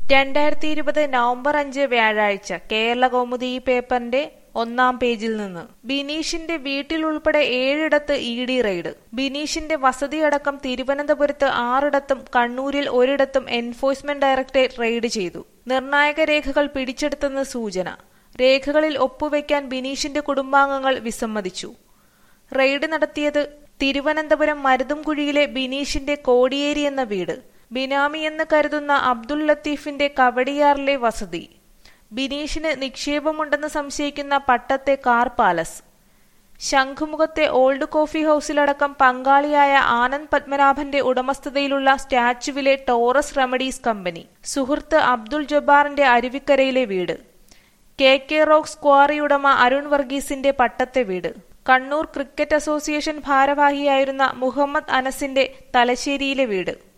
രണ്ടായിരത്തി ഇരുപത് നവംബർ അഞ്ച് വ്യാഴാഴ്ച കേരള കൗമുദി ഈ പേപ്പറിന്റെ ഒന്നാം പേജിൽ നിന്ന് ബിനീഷിന്റെ വീട്ടിലുൾപ്പെടെ ഏഴിടത്ത് ഇ ഡി റെയ്ഡ് ബിനീഷിന്റെ വസതിയടക്കം തിരുവനന്തപുരത്ത് ആറിടത്തും കണ്ണൂരിൽ ഒരിടത്തും എൻഫോഴ്സ്മെന്റ് ഡയറക്ടറേറ്റ് റെയ്ഡ് ചെയ്തു നിർണായക രേഖകൾ പിടിച്ചെടുത്തെന്ന് സൂചന രേഖകളിൽ ഒപ്പുവെക്കാൻ ബിനീഷിന്റെ കുടുംബാംഗങ്ങൾ വിസമ്മതിച്ചു റെയ്ഡ് നടത്തിയത് തിരുവനന്തപുരം മരുതുംകുഴിയിലെ ബിനീഷിന്റെ കോടിയേരി എന്ന വീട് ബിനാമിയെന്ന് കരുതുന്ന അബ്ദുൽ ലത്തീഫിന്റെ കവടിയാറിലെ വസതി ബിനീഷിന് നിക്ഷേപമുണ്ടെന്ന് സംശയിക്കുന്ന പട്ടത്തെ കാർ പാലസ് ശംഖുമുഖത്തെ ഓൾഡ് കോഫി ഹൌസിലടക്കം പങ്കാളിയായ ആനന്ദ് പത്മനാഭന്റെ ഉടമസ്ഥതയിലുള്ള സ്റ്റാച്യുവിലെ ടോറസ് റെമഡീസ് കമ്പനി സുഹൃത്ത് അബ്ദുൾ ജബ്ബാറിന്റെ അരുവിക്കരയിലെ വീട് കെ കെ റോക്സ് ക്വാറി ഉടമ അരുൺ വർഗീസിന്റെ പട്ടത്തെ വീട് കണ്ണൂർ ക്രിക്കറ്റ് അസോസിയേഷൻ ഭാരവാഹിയായിരുന്ന മുഹമ്മദ് അനസിന്റെ തലശ്ശേരിയിലെ വീട്